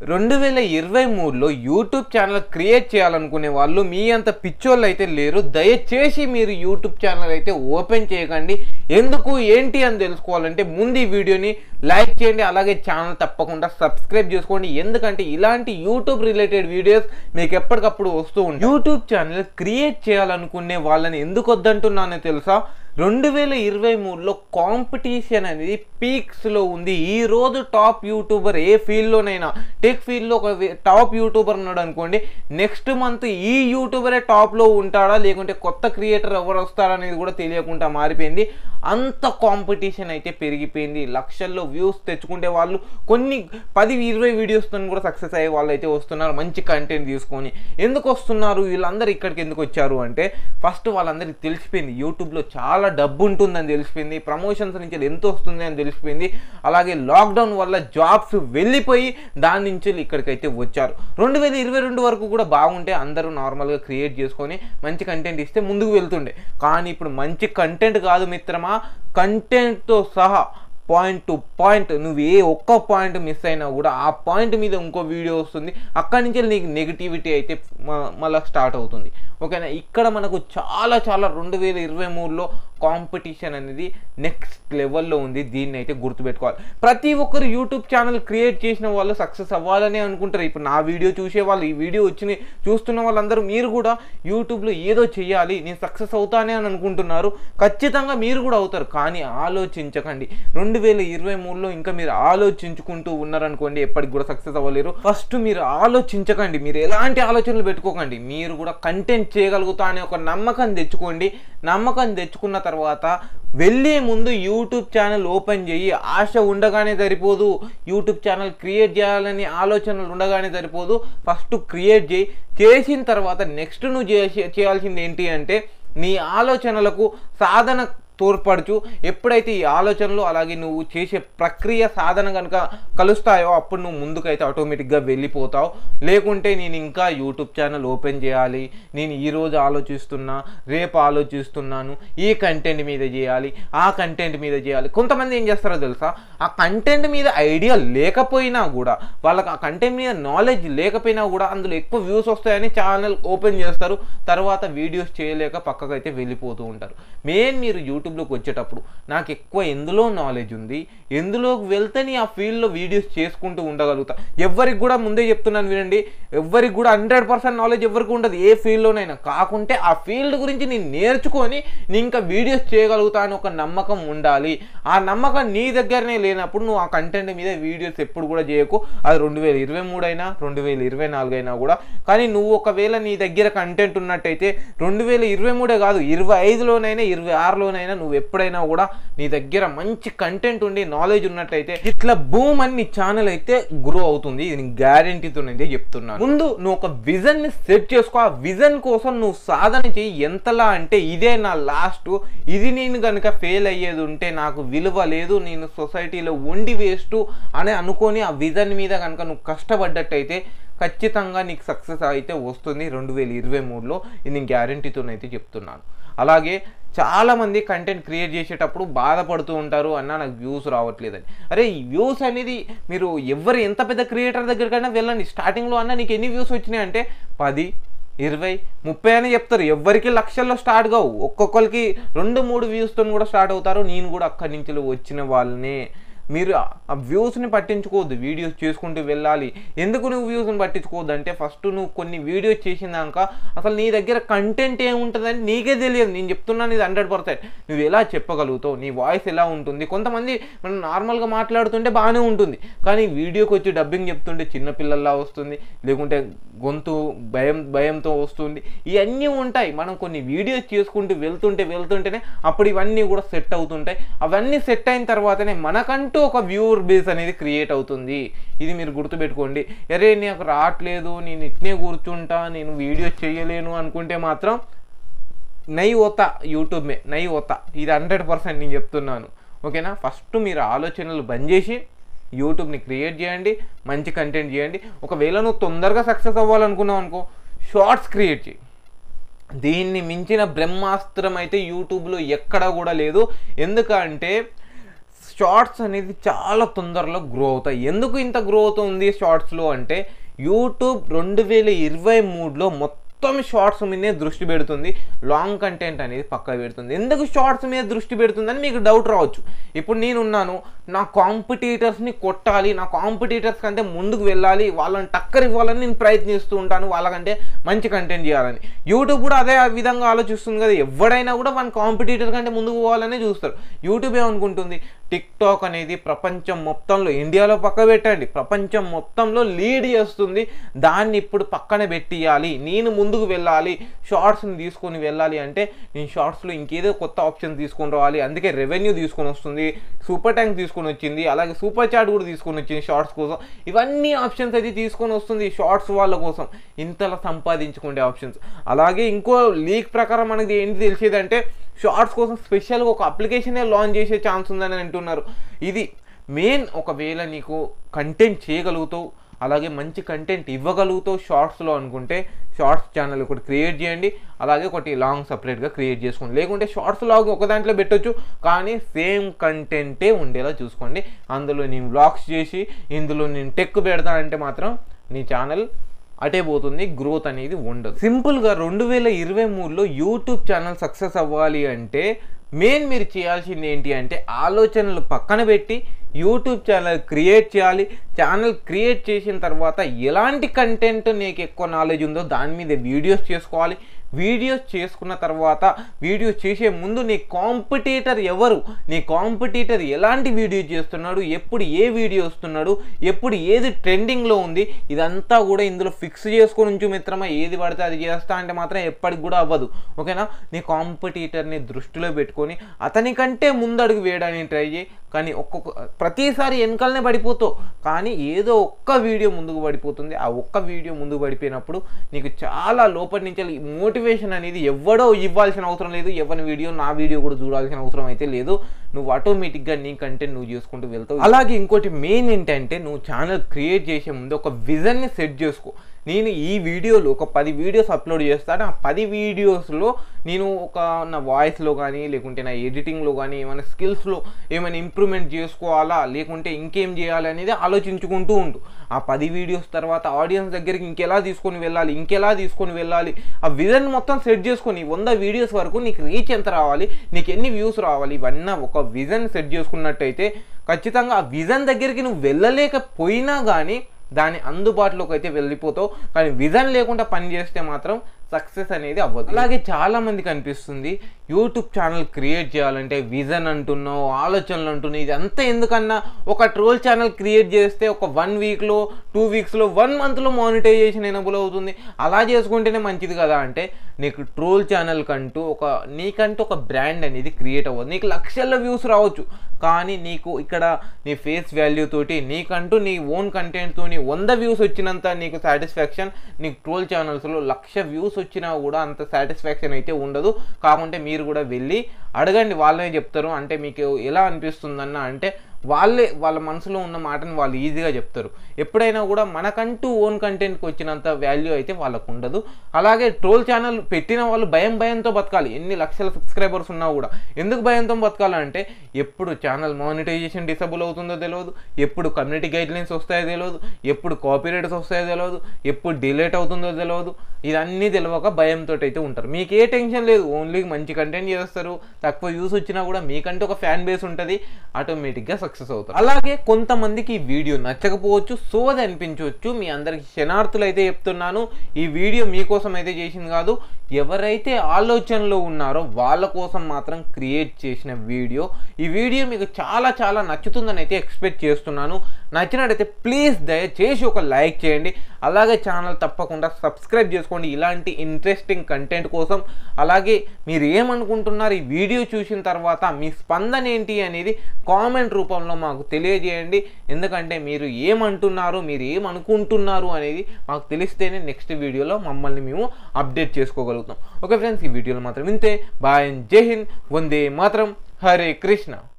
రెండు వేల ఇరవై మూడులో యూట్యూబ్ ఛానల్ క్రియేట్ చేయాలనుకునే వాళ్ళు మీ అంత పిచ్చోళ్ళు అయితే లేరు దయచేసి మీరు యూట్యూబ్ ఛానల్ అయితే ఓపెన్ చేయకండి ఎందుకు ఏంటి అని తెలుసుకోవాలంటే ముందు ఈ వీడియోని లైక్ చేయండి అలాగే ఛానల్ తప్పకుండా సబ్స్క్రైబ్ చేసుకోండి ఎందుకంటే ఇలాంటి యూట్యూబ్ రిలేటెడ్ వీడియోస్ మీకు ఎప్పటికప్పుడు వస్తూ ఉంటాయి యూట్యూబ్ ఛానల్ క్రియేట్ చేయాలనుకునే వాళ్ళని ఎందుకు వద్దంటున్నానో తెలుసా రెండు వేల ఇరవై మూడులో కాంపిటీషన్ అనేది పీక్స్లో ఉంది ఈ రోజు టాప్ యూట్యూబర్ ఏ ఫీల్డ్లోనైనా టెక్ ఫీల్డ్లో ఒక వే- టాప్ యూట్యూబర్ ఉన్నాడు అనుకోండి నెక్స్ట్ మంత్ ఈ యూట్యూబరే టాప్లో ఉంటాడా లేకుంటే కొత్త క్రియేటర్ ఎవరు వస్తారా అనేది కూడా తెలియకుండా మారిపోయింది అంత కాంపిటీషన్ అయితే పెరిగిపోయింది లక్షల్లో వ్యూస్ తెచ్చుకుంటే వాళ్ళు కొన్ని పది ఇరవై వీడియోస్తో కూడా సక్సెస్ అయ్యే వాళ్ళు అయితే వస్తున్నారు మంచి కంటెంట్ తీసుకొని ఎందుకు వస్తున్నారు వీళ్ళందరూ ఇక్కడికి ఎందుకు వచ్చారు అంటే ఫస్ట్ వాళ్ళందరికీ తెలిసిపోయింది యూట్యూబ్లో చాలా డబ్బు ఉంటుందని తెలిసిపోయింది ప్రమోషన్స్ నుంచి ఎంత వస్తుంది అని తెలిసిపోయింది అలాగే లాక్డౌన్ వల్ల జాబ్స్ వెళ్ళిపోయి దాని నుంచి ఇక్కడికైతే వచ్చారు రెండు వేల ఇరవై రెండు వరకు కూడా బాగుంటే అందరూ నార్మల్గా క్రియేట్ చేసుకొని మంచి కంటెంట్ ఇస్తే ముందుకు వెళ్తుండే కానీ ఇప్పుడు మంచి కంటెంట్ కాదు మిత్రమా కంటెంట్తో సహా పాయింట్ టు పాయింట్ నువ్వు ఏ ఒక్క పాయింట్ మిస్ అయినా కూడా ఆ పాయింట్ మీద ఇంకో వీడియో వస్తుంది అక్కడి నుంచి నీకు నెగిటివిటీ అయితే మ- మళ్ళీ స్టార్ట్ అవుతుంది ఓకేనా ఇక్కడ మనకు చాలా చాలా రెండు వేల ఇరవై మూడులో కాంపిటీషన్ అనేది నెక్స్ట్ లెవెల్లో ఉంది దీన్ని అయితే గుర్తుపెట్టుకోవాలి ప్రతి ఒక్కరు యూట్యూబ్ ఛానల్ క్రియేట్ చేసిన వాళ్ళు సక్సెస్ అవ్వాలని అనుకుంటారు ఇప్పుడు నా వీడియో చూసే వాళ్ళు ఈ వీడియో వచ్చి చూస్తున్న వాళ్ళందరూ మీరు కూడా యూట్యూబ్లో ఏదో చేయాలి నేను సక్సెస్ అవుతానే అని అనుకుంటున్నారు ఖచ్చితంగా మీరు కూడా అవుతారు కానీ ఆలోచించకండి రెండు వేల ఇరవై మూడులో ఇంకా మీరు ఆలోచించుకుంటూ ఉన్నారనుకోండి ఎప్పటికి కూడా సక్సెస్ అవ్వలేరు ఫస్ట్ మీరు ఆలోచించకండి మీరు ఎలాంటి ఆలోచనలు పెట్టుకోకండి మీరు కూడా కంటెంట్ చేయగలుగుతా అనే ఒక నమ్మకం తెచ్చుకోండి నమ్మకం తెచ్చుకున్న తర్వాత వెళ్ళే ముందు యూట్యూబ్ ఛానల్ ఓపెన్ చేయి ఆశ ఉండగానే సరిపోదు యూట్యూబ్ ఛానల్ క్రియేట్ చేయాలని ఆలోచనలు ఉండగానే సరిపోదు ఫస్ట్ క్రియేట్ చేయి చేసిన తర్వాత నెక్స్ట్ నువ్వు చేసే చేయాల్సింది ఏంటి అంటే నీ ఆలోచనలకు సాధన తోడ్పడుచు ఎప్పుడైతే ఈ ఆలోచనలు అలాగే నువ్వు చేసే ప్రక్రియ సాధన కనుక కలుస్తాయో అప్పుడు నువ్వు ముందుకైతే ఆటోమేటిక్గా వెళ్ళిపోతావు లేకుంటే నేను ఇంకా యూట్యూబ్ ఛానల్ ఓపెన్ చేయాలి నేను ఈరోజు ఆలోచిస్తున్నా రేపు ఆలోచిస్తున్నాను ఈ కంటెంట్ మీద చేయాలి ఆ కంటెంట్ మీద చేయాలి కొంతమంది ఏం చేస్తారో తెలుసా ఆ కంటెంట్ మీద ఐడియా లేకపోయినా కూడా వాళ్ళకి ఆ కంటెంట్ మీద నాలెడ్జ్ లేకపోయినా కూడా అందులో ఎక్కువ వ్యూస్ వస్తాయని ఛానల్ ఓపెన్ చేస్తారు తర్వాత వీడియోస్ చేయలేక పక్కకైతే వెళ్ళిపోతూ ఉంటారు మెయిన్ మీరు యూట్యూబ్లోకి వచ్చేటప్పుడు నాకు ఎక్కువ ఎందులో నాలెడ్జ్ ఉంది ఎందులోకి వెళ్తేనే ఆ ఫీల్డ్లో వీడియోస్ చేసుకుంటూ ఉండగలుగుతా ఎవరికి కూడా ముందే చెప్తున్నాను వినండి ఎవరికి కూడా హండ్రెడ్ పర్సెంట్ నాలెడ్జ్ ఎవరికి ఉండదు ఏ ఫీల్డ్లోనైనా కాకుంటే ఆ ఫీల్డ్ గురించి నేను నేర్చుకొని నేను ఇంకా వీడియోస్ చేయగలుగుతా అని ఒక నమ్మకం ఉండాలి ఆ నమ్మకం నీ దగ్గరనే లేనప్పుడు నువ్వు ఆ కంటెంట్ మీద వీడియోస్ ఎప్పుడు కూడా చేయకు అది రెండు వేల ఇరవై మూడు అయినా రెండు వేల ఇరవై నాలుగు అయినా కూడా కానీ నువ్వు ఒకవేళ నీ దగ్గర కంటెంట్ ఉన్నట్టయితే రెండు వేల ఇరవై మూడే కాదు ఇరవై ఐదులోనైనా ఇరవై ఆరులోనైనా నువ్వు ఎప్పుడైనా కూడా నీ దగ్గర మంచి కంటెంట్ ఉండి నాలెడ్జ్ ఉన్నట్టయితే ఇట్లా బూమ్ అని నీ ఛానల్ అయితే గ్రో అవుతుంది ఇది నేను గ్యారంటీతో అయితే చెప్తున్నాను ముందు నువ్వు ఒక విజన్ ని సెట్ చేసుకో ఆ విజన్ కోసం నువ్వు సాధన చేయి ఎంతలా అంటే ఇదే నా లాస్ట్ ఇది నేను కనుక ఫెయిల్ అయ్యేది ఉంటే నాకు విలువ లేదు నేను సొసైటీలో ఉండి వేస్ట్ అని అనుకొని ఆ విజన్ మీద కనుక నువ్వు కష్టపడ్డట్టయితే ఖచ్చితంగా నీకు సక్సెస్ అయితే వస్తుంది రెండు వేల ఇరవై మూడులో ఇది నేను గ్యారంటీతోనైతే చెప్తున్నాను అలాగే చాలామంది కంటెంట్ క్రియేట్ చేసేటప్పుడు బాధపడుతూ ఉంటారు అన్న నాకు వ్యూస్ రావట్లేదని అరే ఈ వ్యూస్ అనేది మీరు ఎవరు ఎంత పెద్ద క్రియేటర్ దగ్గరికైనా వెళ్ళండి స్టార్టింగ్లో అన్న నీకు ఎన్ని వ్యూస్ వచ్చినాయి అంటే పది ఇరవై ముప్పై అని చెప్తారు ఎవరికి లక్షల్లో స్టార్ట్ కావు ఒక్కొక్కరికి రెండు మూడు వ్యూస్తో కూడా స్టార్ట్ అవుతారు నేను కూడా అక్కడి నుంచి వచ్చిన వాళ్ళనే మీరు ఆ వ్యూస్ని పట్టించుకోవద్దు వీడియోస్ చేసుకుంటూ వెళ్ళాలి ఎందుకు నువ్వు వ్యూస్ని పట్టించుకోవద్దు అంటే ఫస్ట్ నువ్వు కొన్ని వీడియోస్ చేసినాక అసలు నీ దగ్గర కంటెంట్ ఏముంటుందని నీకే తెలియదు నేను చెప్తున్నాను ఇది హండ్రెడ్ పర్సెంట్ నువ్వు ఎలా చెప్పగలుగుతావు నీ వాయిస్ ఎలా ఉంటుంది కొంతమంది మనం నార్మల్గా మాట్లాడుతుంటే బాగానే ఉంటుంది కానీ వీడియోకి వచ్చి డబ్బింగ్ చెప్తుంటే చిన్నపిల్లల్లా వస్తుంది లేకుంటే గొంతు భయం భయంతో వస్తుంది ఇవన్నీ ఉంటాయి మనం కొన్ని వీడియోస్ చేసుకుంటూ వెళ్తుంటే వెళ్తుంటేనే అప్పుడు ఇవన్నీ కూడా సెట్ అవుతుంటాయి అవన్నీ సెట్ అయిన తర్వాతనే మనకంటూ ఒక వ్యూవర్ బేస్ అనేది క్రియేట్ అవుతుంది ఇది మీరు గుర్తుపెట్టుకోండి అరే నాకు రావట్లేదు నేను ఇట్నే కూర్చుంటా నేను వీడియోస్ చేయలేను అనుకుంటే మాత్రం నై ఓతా యూట్యూబ్ మే నై ఓతా ఇది హండ్రెడ్ పర్సెంట్ నేను చెప్తున్నాను ఓకేనా ఫస్ట్ మీరు ఆలోచనలు బంద్ చేసి యూట్యూబ్ని క్రియేట్ చేయండి మంచి కంటెంట్ చేయండి ఒకవేళ నువ్వు తొందరగా సక్సెస్ అవ్వాలనుకున్నావు అనుకో షార్ట్స్ క్రియేట్ చేయి దీన్ని మించిన బ్రహ్మాస్త్రం అయితే యూట్యూబ్లో ఎక్కడా కూడా లేదు ఎందుకంటే షార్ట్స్ అనేది చాలా తొందరలో గ్రో అవుతాయి ఎందుకు ఇంత గ్రో అవుతుంది షార్ట్స్లో అంటే యూట్యూబ్ రెండు వేల ఇరవై మూడులో మొత్తం షార్ట్స్ మీదే దృష్టి పెడుతుంది లాంగ్ కంటెంట్ అనేది పక్క పెడుతుంది ఎందుకు షార్ట్స్ మీద దృష్టి పెడుతుందని మీకు డౌట్ రావచ్చు ఇప్పుడు నేనున్నాను నా కాంపిటీటర్స్ని కొట్టాలి నా కాంపిటీటర్స్ కంటే ముందుకు వెళ్ళాలి వాళ్ళని టక్కర్ ఇవ్వాలని నేను ప్రయత్నిస్తూ ఉంటాను వాళ్ళకంటే మంచి కంటెంట్ చేయాలని యూట్యూబ్ కూడా అదే విధంగా ఆలోచిస్తుంది కదా ఎవడైనా కూడా మన కాంపిటీటర్ కంటే ముందుకు పోవాలనే చూస్తారు యూట్యూబ్ ఏమనుకుంటుంది టిక్ టాక్ అనేది ప్రపంచం మొత్తంలో ఇండియాలో పక్క పెట్టండి ప్రపంచం మొత్తంలో లీడ్ చేస్తుంది దాన్ని ఇప్పుడు పక్కన పెట్టియాలి నేను ముందుకు వెళ్ళాలి షార్ట్స్ని తీసుకొని వెళ్ళాలి అంటే నేను షార్ట్స్లో ఇంకేదో కొత్త ఆప్షన్ తీసుకొని రావాలి అందుకే రెవెన్యూ తీసుకొని వస్తుంది సూపర్ ట్యాంక్ తీసుకొని వచ్చింది అలాగే సూపర్ చాట్ కూడా తీసుకొని వచ్చింది షార్ట్స్ కోసం ఇవన్నీ ఆప్షన్స్ అయితే తీసుకొని వస్తుంది షార్ట్స్ వాళ్ళ కోసం ఇంతలా సంపాదించుకునే ఆప్షన్స్ అలాగే ఇంకో లీక్ ప్రకారం మనకి ఏంటి తెలిసేదంటే షార్ట్స్ కోసం స్పెషల్గా ఒక అప్లికేషనే లాంచ్ చేసే ఛాన్స్ ఉందని అంటున్నారు ఇది మెయిన్ ఒకవేళ నీకు కంటెంట్ చేయగలుగుతావు అలాగే మంచి కంటెంట్ ఇవ్వగలుగుతావు షార్ట్స్లో అనుకుంటే షార్ట్స్ ఛానల్ ఒకటి క్రియేట్ చేయండి అలాగే ఒకటి లాంగ్ సపరేట్గా క్రియేట్ చేసుకోండి లేకుంటే షార్ట్స్ లాగ్ ఒక దాంట్లో పెట్టొచ్చు కానీ సేమ్ కంటెంటే ఉండేలా చూసుకోండి అందులో నేను వ్లాగ్స్ చేసి ఇందులో నేను టెక్ పెడతానంటే మాత్రం నీ ఛానల్ అటే పోతుంది గ్రోత్ అనేది ఉండదు సింపుల్గా రెండు వేల ఇరవై మూడులో యూట్యూబ్ ఛానల్ సక్సెస్ అవ్వాలి అంటే మెయిన్ మీరు చేయాల్సింది ఏంటి అంటే ఆలోచనలు పక్కన పెట్టి యూట్యూబ్ ఛానల్ క్రియేట్ చేయాలి ఛానల్ క్రియేట్ చేసిన తర్వాత ఎలాంటి కంటెంట్ నీకు ఎక్కువ నాలెడ్జ్ ఉందో దాని మీద వీడియోస్ చేసుకోవాలి వీడియోస్ చేసుకున్న తర్వాత వీడియోస్ చేసే ముందు నీ కాంపిటీటర్ ఎవరు నీ కాంపిటీటర్ ఎలాంటి వీడియో చేస్తున్నాడు ఎప్పుడు ఏ వీడియో వస్తున్నాడు ఎప్పుడు ఏది ట్రెండింగ్లో ఉంది ఇదంతా కూడా ఇందులో ఫిక్స్ చేసుకొని ఉంచు మిత్రమా ఏది పడితే అది చేస్తా అంటే మాత్రం ఎప్పటికి కూడా అవ్వదు ఓకేనా నీ కాంపిటీటర్ని దృష్టిలో పెట్టుకొని అతనికంటే ముందడుగు వేయడానికి ట్రై చేయి కానీ ఒక్కొక్క ప్రతిసారి వెనకాలనే పడిపోతావు కానీ ఏదో ఒక్క వీడియో ముందుకు పడిపోతుంది ఆ ఒక్క వీడియో ముందుకు పడిపోయినప్పుడు నీకు చాలా లోపటి నుంచి మోటివేషన్ అనేది ఎవడో ఇవ్వాల్సిన అవసరం లేదు ఎవరి వీడియో నా వీడియో కూడా చూడాల్సిన అవసరం అయితే లేదు నువ్వు ఆటోమేటిక్గా నీ కంటెంట్ నువ్వు చేసుకుంటూ వెళ్తావు అలాగే ఇంకోటి మెయిన్ ఏంటంటే నువ్వు ఛానల్ క్రియేట్ చేసే ముందు ఒక విజన్ని సెట్ చేసుకో నేను ఈ వీడియోలో ఒక పది వీడియోస్ అప్లోడ్ చేస్తాను ఆ పది వీడియోస్లో నేను ఒక నా వాయిస్లో కానీ లేకుంటే నా ఎడిటింగ్లో కానీ ఏమైనా స్కిల్స్లో ఏమైనా ఇంప్రూవ్మెంట్ చేసుకోవాలా లేకుంటే ఇంకేం చేయాలి అనేది ఆలోచించుకుంటూ ఉండు ఆ పది వీడియోస్ తర్వాత ఆడియన్స్ దగ్గరికి ఇంకెలా తీసుకొని వెళ్ళాలి ఇంకెలా తీసుకొని వెళ్ళాలి ఆ విజన్ మొత్తం సెట్ చేసుకొని వంద వీడియోస్ వరకు నీకు రీచ్ ఎంత రావాలి నీకు ఎన్ని వ్యూస్ రావాలి ఇవన్నీ ఒక విజన్ సెట్ చేసుకున్నట్టయితే ఖచ్చితంగా ఆ విజన్ దగ్గరికి నువ్వు వెళ్ళలేకపోయినా కానీ దాని అందుబాటులోకి అయితే వెళ్ళిపోతావు కానీ విజన్ లేకుండా పని చేస్తే మాత్రం సక్సెస్ అనేది అవ్వదు అలాగే చాలా మందికి అనిపిస్తుంది యూట్యూబ్ ఛానల్ క్రియేట్ చేయాలంటే విజన్ అంటున్నావు ఆలోచనలు అంటున్నావు ఇదంతా ఎందుకన్నా ఒక ట్రోల్ ఛానల్ క్రియేట్ చేస్తే ఒక వన్ వీక్లో టూ వీక్స్లో వన్ మంత్లో మానిటైజేషన్ ఎనబుల్ అవుతుంది అలా చేసుకుంటేనే మంచిది కదా అంటే నీకు ట్రోల్ ఛానల్ కంటూ ఒక నీకంటూ ఒక బ్రాండ్ అనేది క్రియేట్ అవ్వదు నీకు లక్షల వ్యూస్ రావచ్చు కానీ నీకు ఇక్కడ నీ ఫేస్ వాల్యూ తోటి నీకంటూ నీ ఓన్ కంటెంట్ తోని వంద వ్యూస్ వచ్చినంత నీకు సాటిస్ఫాక్షన్ నీకు ట్రోల్ ఛానల్స్లో లక్ష వ్యూస్ వచ్చినా కూడా అంత సాటిస్ఫాక్షన్ అయితే ఉండదు కాకుంటే మీరు కూడా వెళ్ళి అడగండి వాళ్ళనే చెప్తారు అంటే మీకు ఎలా అనిపిస్తుందన్న అంటే వాళ్ళే వాళ్ళ మనసులో ఉన్న మాటని వాళ్ళు ఈజీగా చెప్తారు ఎప్పుడైనా కూడా మనకంటూ ఓన్ కంటెంట్కి వచ్చినంత వాల్యూ అయితే వాళ్ళకు ఉండదు అలాగే ట్రోల్ ఛానల్ పెట్టిన వాళ్ళు భయం భయంతో బతకాలి ఎన్ని లక్షల సబ్స్క్రైబర్స్ ఉన్నా కూడా ఎందుకు భయంతో బతకాలంటే ఎప్పుడు ఛానల్ మానిటైజేషన్ డిసబుల్ అవుతుందో తెలియదు ఎప్పుడు కమ్యూనిటీ గైడ్లైన్స్ వస్తాయో తెలియదు ఎప్పుడు కాపీరైట్స్ వస్తాయో తెలియదు ఎప్పుడు డిలేట్ అవుతుందో తెలియదు ఇదన్నీ తెలియక భయంతో అయితే ఉంటారు మీకు ఏ టెన్షన్ లేదు ఓన్లీ మంచి కంటెంట్ చేస్తారు తక్కువ యూస్ వచ్చినా కూడా మీకంటే ఒక ఫ్యాన్ బేస్ ఉంటుంది ఆటోమేటిక్గా సక్సెస్ అవుతారు అలాగే కొంతమందికి ఈ వీడియో నచ్చకపోవచ్చు సోది అనిపించవచ్చు మీ అందరికి క్షణార్థులు అయితే చెప్తున్నాను ఈ వీడియో మీకోసం అయితే చేసింది కాదు ఎవరైతే ఆలోచనలో ఉన్నారో వాళ్ళ కోసం మాత్రం క్రియేట్ చేసిన వీడియో ఈ వీడియో మీకు చాలా చాలా నచ్చుతుందని అయితే ఎక్స్పెక్ట్ చేస్తున్నాను నచ్చినట్టయితే ప్లీజ్ దయచేసి ఒక లైక్ చేయండి అలాగే ఛానల్ తప్పకుండా సబ్స్క్రైబ్ చేసుకోండి ఇలాంటి ఇంట్రెస్టింగ్ కంటెంట్ కోసం అలాగే మీరు ఏమనుకుంటున్నారు ఈ వీడియో చూసిన తర్వాత మీ స్పందన ఏంటి అనేది కామెంట్ రూపంలో మాకు తెలియజేయండి ఎందుకంటే మీరు ఏమంటున్నారు మీరు ఏమనుకుంటున్నారు అనేది మాకు తెలిస్తేనే నెక్స్ట్ వీడియోలో మమ్మల్ని మేము అప్డేట్ చేసుకోగలుగుతాం ఓకే ఫ్రెండ్స్ ఈ వీడియోలో మాత్రం ఇంతే బాయ్ జై హింద్ వందే మాత్రం హరే కృష్ణ